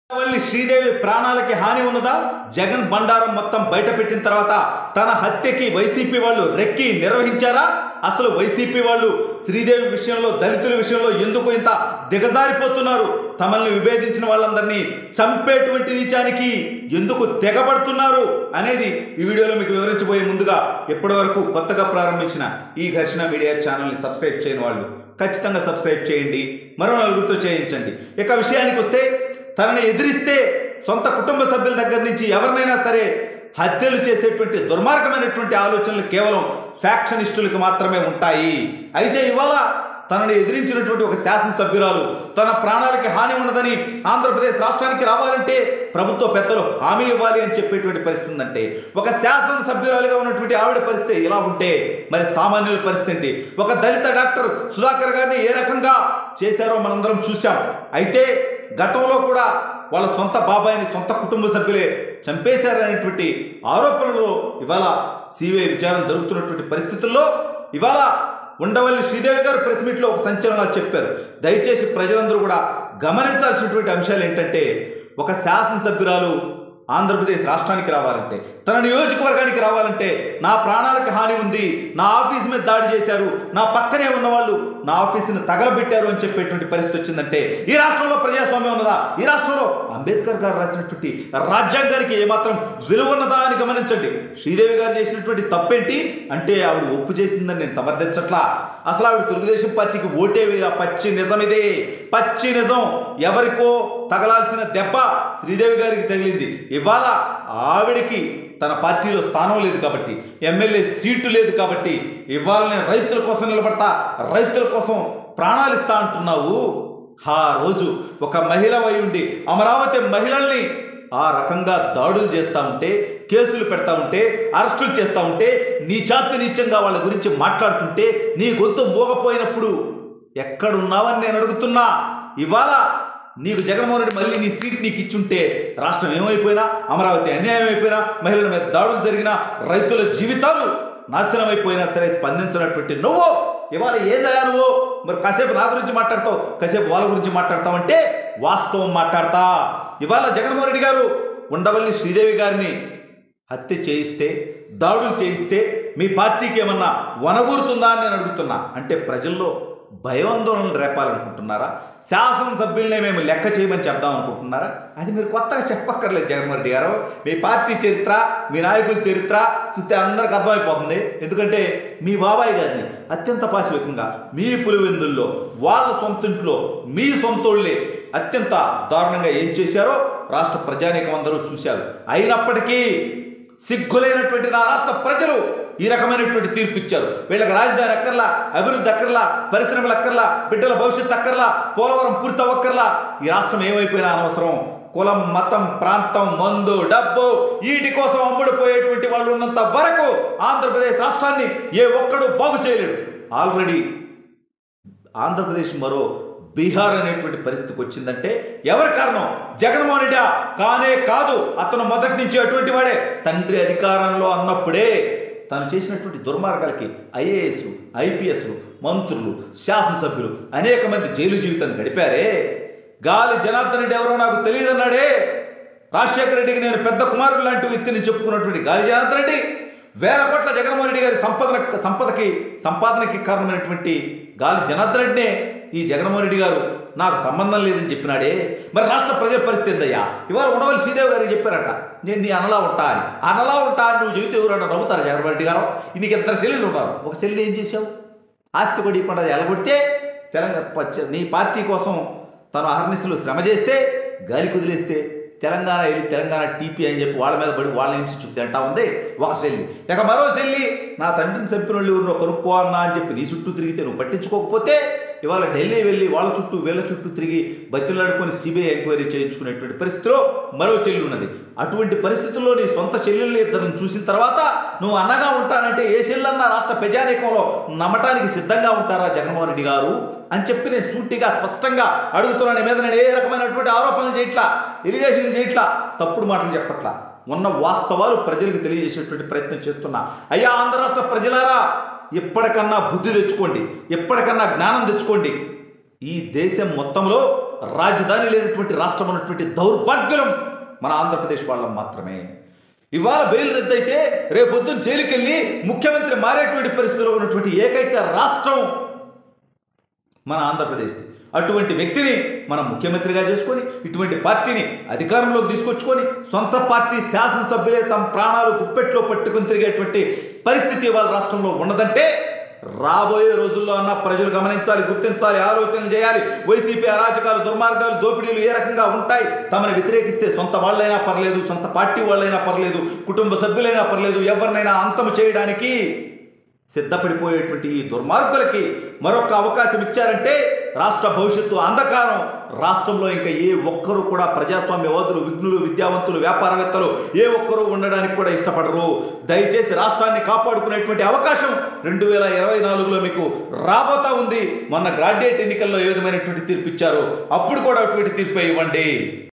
వల్లి శ్రీదేవి ప్రాణాలకి హాని ఉన్నదా జగన్ బండారం మొత్తం బయట పెట్టిన తర్వాత తన హత్యకి వైసీపీ వాళ్ళు రెక్కి నిర్వహించారా అసలు వైసీపీ వాళ్ళు శ్రీదేవి విషయంలో దళితుల విషయంలో ఎందుకు ఇంత దిగజారిపోతున్నారు తమల్ని విభేదించిన వాళ్ళందరినీ చంపేటువంటి నీచానికి ఎందుకు తెగబడుతున్నారు అనేది ఈ వీడియోలో మీకు వివరించబోయే ముందుగా ఇప్పటి వరకు కొత్తగా ప్రారంభించిన ఈ ఘర్షణ మీడియా ఛానల్ని సబ్స్క్రైబ్ చేయని వాళ్ళు ఖచ్చితంగా సబ్స్క్రైబ్ చేయండి మరో నలుగురితో చేయించండి ఇక విషయానికి వస్తే తనని ఎదిరిస్తే సొంత కుటుంబ సభ్యుల దగ్గర నుంచి ఎవరినైనా సరే హత్యలు చేసేటువంటి దుర్మార్గమైనటువంటి ఆలోచనలు కేవలం ఫ్యాక్షనిస్టులకు మాత్రమే ఉంటాయి అయితే ఇవాళ తనని ఎదిరించినటువంటి ఒక శాసనసభ్యురాలు తన ప్రాణాలకి హాని ఉండదని ఆంధ్రప్రదేశ్ రాష్ట్రానికి రావాలంటే ప్రభుత్వ పెద్దలు హామీ ఇవ్వాలి అని చెప్పేటువంటి పరిస్థితి ఉందంటే ఒక శాసనసభ్యురాలుగా ఉన్నటువంటి ఆవిడ పరిస్థితి ఇలా ఉంటే మరి సామాన్యుల పరిస్థితి ఏంటి ఒక దళిత డాక్టర్ సుధాకర్ గారిని ఏ రకంగా చేశారో మనందరం చూశాం అయితే గతంలో కూడా వాళ్ళ సొంత బాబాయిని సొంత కుటుంబ సభ్యులే చంపేశారనేటువంటి ఆరోపణలు ఇవాళ సిబిఐ విచారణ జరుగుతున్నటువంటి పరిస్థితుల్లో ఇవాళ ఉండవల్లి శ్రీదేవి గారు ప్రెస్ మీట్లో ఒక సంచలనాలు చెప్పారు దయచేసి ప్రజలందరూ కూడా గమనించాల్సినటువంటి అంశాలు ఏంటంటే ఒక శాసనసభ్యురాలు ఆంధ్రప్రదేశ్ రాష్ట్రానికి రావాలంటే తన నియోజకవర్గానికి రావాలంటే నా ప్రాణాలకు హాని ఉంది నా ఆఫీస్ మీద దాడి చేశారు నా పక్కనే ఉన్నవాళ్ళు నా ఆఫీసుని తగలబెట్టారు అని చెప్పేటువంటి పరిస్థితి వచ్చిందంటే ఈ రాష్ట్రంలో ప్రజాస్వామ్యం ఉన్నదా ఈ రాష్ట్రంలో అంబేద్కర్ గారు రాసినటువంటి రాజ్యాంగానికి ఏమాత్రం విలువ ఉన్నదా అని గమనించండి శ్రీదేవి గారు చేసినటువంటి తప్పేంటి అంటే ఆవిడ ఒప్పు చేసిందని నేను సమర్థించట్లా అసలు ఆవిడ తెలుగుదేశం పార్టీకి ఓటే వేయరా పచ్చి నిజం ఇదే పచ్చి నిజం ఎవరికో తగలాల్సిన దెబ్బ శ్రీదేవి గారికి తగిలింది ఇవాళ ఆవిడకి తన పార్టీలో స్థానం లేదు కాబట్టి ఎమ్మెల్యే సీటు లేదు కాబట్టి ఇవాళ నేను రైతుల కోసం నిలబడతా రైతుల కోసం ప్రాణాలు ఇస్తా అంటున్నావు ఆ రోజు ఒక మహిళ అయి ఉండి అమరావతి మహిళల్ని ఆ రకంగా దాడులు చేస్తూ ఉంటే కేసులు పెడతా ఉంటే అరెస్టులు చేస్తూ ఉంటే నీ చాతి నీచంగా వాళ్ళ గురించి మాట్లాడుతుంటే నీ గొంతు మోగపోయినప్పుడు ఎక్కడున్నావని నేను అడుగుతున్నా ఇవాళ నీకు జగన్మోహన్ రెడ్డి మళ్ళీ నీ సీట్ నీకు ఇచ్చుంటే రాష్ట్రం ఏమైపోయినా అమరావతి అన్యాయం అయిపోయినా మహిళల మీద దాడులు జరిగినా రైతుల జీవితాలు నాశనం అయిపోయినా సరే స్పందించినటువంటి నువ్వు ఇవాళ ఏదయ్యా నువ్వు మరి కాసేపు నా గురించి మాట్లాడతావు కాసేపు వాళ్ళ గురించి మాట్లాడతావంటే వాస్తవం మాట్లాడతా ఇవాళ జగన్మోహన్ రెడ్డి గారు ఉండవల్లి శ్రీదేవి గారిని హత్య చేయిస్తే దాడులు చేయిస్తే మీ పార్టీకి ఏమన్నా వనగూరుతుందా అని నేను అడుగుతున్నా అంటే ప్రజల్లో భయాందోళనలు రేపాలనుకుంటున్నారా శాసనసభ్యులనే మేము లెక్క చేయమని చెప్దాం అనుకుంటున్నారా అది మీరు కొత్తగా చెప్పక్కర్లేదు జగన్మోహన్ రెడ్డి గారు మీ పార్టీ చరిత్ర మీ నాయకుల చరిత్ర చూస్తే అందరికి అర్థమైపోతుంది ఎందుకంటే మీ బాబాయ్ గారిని అత్యంత పాశవికంగా మీ పులివెందుల్లో వాళ్ళ సొంతింట్లో మీ సొంతోళ్ళే అత్యంత దారుణంగా ఏం చేశారో రాష్ట్ర ప్రజానీకం అందరూ చూశారు అయినప్పటికీ సిగ్గులైనటువంటి నా రాష్ట్ర ప్రజలు ఈ రకమైనటువంటి తీర్పు ఇచ్చారు వీళ్ళకి రాజధాని అక్కర్లా అభివృద్ధి అక్కర్లా పరిశ్రమలు అక్కర్లా బిడ్డల భవిష్యత్తు అక్కర్లా పోలవరం పూర్తి అవ్వక్కర్లా ఈ రాష్ట్రం ఏమైపోయినా అనవసరం కులం మతం ప్రాంతం మందు డబ్బు వీటి కోసం అమ్ముడుపోయేటువంటి వాళ్ళు ఉన్నంత వరకు ఆంధ్రప్రదేశ్ రాష్ట్రాన్ని ఏ ఒక్కడు బాగు చేయలేడు ఆల్రెడీ ఆంధ్రప్రదేశ్ మరో బీహార్ అనేటువంటి పరిస్థితికి వచ్చిందంటే ఎవరి కారణం జగన్మోహన్ రెడ్డి కానే కాదు అతను మొదటి నుంచి అటువంటి వాడే తండ్రి అధికారంలో అన్నప్పుడే తను చేసినటువంటి దుర్మార్గాలకి ఐఏఎస్లు ఐపీఎస్లు మంత్రులు శాసనసభ్యులు అనేక మంది జైలు జీవితం గడిపారే గాలి జనార్దన్ రెడ్డి ఎవరో నాకు తెలియదన్నాడే రాజశేఖర రెడ్డికి నేను పెద్ద కుమారుడు లాంటి వ్యక్తిని చెప్పుకున్నటువంటి గాలి జనార్దన్ రెడ్డి వేల కోట్ల జగన్మోహన్ రెడ్డి గారి సంపదన సంపదకి సంపాదనకి కారణమైనటువంటి గాలి జనార్దన్ రెడ్డినే ఈ జగన్మోహన్ రెడ్డి గారు నాకు సంబంధం లేదని చెప్పినాడే మరి రాష్ట్ర ప్రజల పరిస్థితి ఏందయ్యా ఇవాళ ఉండవల్లి శ్రీదేవి గారికి చెప్పారట నేను నీ అనలా ఉంటా అని అనలా ఉంటా అని నువ్వు చెబితే ఎవరన్నా నవ్వుతారు జగన్మోహన్ రెడ్డి గారు నీకు ఇద్దరు చెల్లెళ్ళు ఉన్నారు ఒక చెల్లి ఏం చేశావు ఆస్తి కూడా ఇవ్వకుండా ఎలగొడితే తెలంగాణ పచ్చ- నీ పార్టీ కోసం తను అహర్నిశలు శ్రమ చేస్తే గాలి కుదిలేస్తే తెలంగాణ వెళ్ళి తెలంగాణ టీపీ అని చెప్పి వాళ్ళ మీద పడి వాళ్ళ నుంచి చుట్టూ తింటా ఉంది ఒక చెల్లి ఇక మరో చెల్లి నా తండ్రిని చంపిన వాళ్ళు ఎవరినో కనుక్కో అన్నా అని చెప్పి నీ చుట్టూ తిరిగితే నువ్వు పట్టించుకోకపోతే ఇవాళ ఢిల్లీ వెళ్ళి వాళ్ళ చుట్టూ వీళ్ళ చుట్టూ తిరిగి బతిలాడుకొని సిబిఐ ఎంక్వైరీ చేయించుకునేటువంటి పరిస్థితిలో మరో చెల్లి ఉన్నది అటువంటి పరిస్థితుల్లో నీ సొంత చెల్లెళ్ళు ఇద్దరిని చూసిన తర్వాత నువ్వు అన్నగా ఉంటానంటే ఏ చెల్లన్నా రాష్ట్ర ప్రజానీకంలో నమ్మటానికి సిద్ధంగా ఉంటారా జగన్మోహన్ రెడ్డి గారు అని చెప్పి నేను సూటిగా స్పష్టంగా అడుగుతున్నాను నీ మీద నేను ఏ రకమైనటువంటి ఆరోపణలు చేయట్లా ఎలిగేషన్లు చేయట్లా తప్పుడు మాటలు చెప్పట్లా ఉన్న వాస్తవాలు ప్రజలకు తెలియజేసేటువంటి ప్రయత్నం చేస్తున్నా అయ్యా ఆంధ్ర రాష్ట్ర ప్రజలారా ఎప్పటికన్నా బుద్ధి తెచ్చుకోండి ఎప్పటికన్నా జ్ఞానం తెచ్చుకోండి ఈ దేశం మొత్తంలో రాజధాని లేనటువంటి రాష్ట్రం ఉన్నటువంటి దౌర్భాగ్యం మన ఆంధ్రప్రదేశ్ వాళ్ళం మాత్రమే ఇవాళ బెయిల్ రద్దయితే రేపొద్దున జైలుకెళ్ళి ముఖ్యమంత్రి మారేటువంటి పరిస్థితిలో ఉన్నటువంటి ఏకైక రాష్ట్రం మన ఆంధ్రప్రదేశ్ అటువంటి వ్యక్తిని మనం ముఖ్యమంత్రిగా చేసుకొని ఇటువంటి పార్టీని అధికారంలోకి తీసుకొచ్చుకొని సొంత పార్టీ శాసనసభ్యులే తమ ప్రాణాలు గుప్పెట్లో పట్టుకుని తిరిగేటువంటి పరిస్థితి వాళ్ళ రాష్ట్రంలో ఉన్నదంటే రాబోయే రోజుల్లో అన్న ప్రజలు గమనించాలి గుర్తించాలి ఆలోచన చేయాలి వైసీపీ అరాచకాలు దుర్మార్గాలు దోపిడీలు ఏ రకంగా ఉంటాయి తమను వ్యతిరేకిస్తే సొంత వాళ్ళైనా పర్లేదు సొంత పార్టీ వాళ్ళైనా పర్లేదు కుటుంబ సభ్యులైనా పర్లేదు ఎవరినైనా అంతం చేయడానికి సిద్ధపడిపోయేటువంటి ఈ దుర్మార్గులకి మరొక అవకాశం ఇచ్చారంటే రాష్ట్ర భవిష్యత్తు అంధకారం రాష్ట్రంలో ఇంకా ఏ ఒక్కరు కూడా ప్రజాస్వామ్యవాదులు విఘ్నులు విద్యావంతులు వ్యాపారవేత్తలు ఏ ఒక్కరూ ఉండడానికి కూడా ఇష్టపడరు దయచేసి రాష్ట్రాన్ని కాపాడుకునేటువంటి అవకాశం రెండు వేల ఇరవై నాలుగులో మీకు రాబోతా ఉంది మొన్న గ్రాడ్యుయేట్ ఎన్నికల్లో ఏ విధమైనటువంటి తీర్పు ఇచ్చారు అప్పుడు కూడా అటువంటి తీర్పు ఇవ్వండి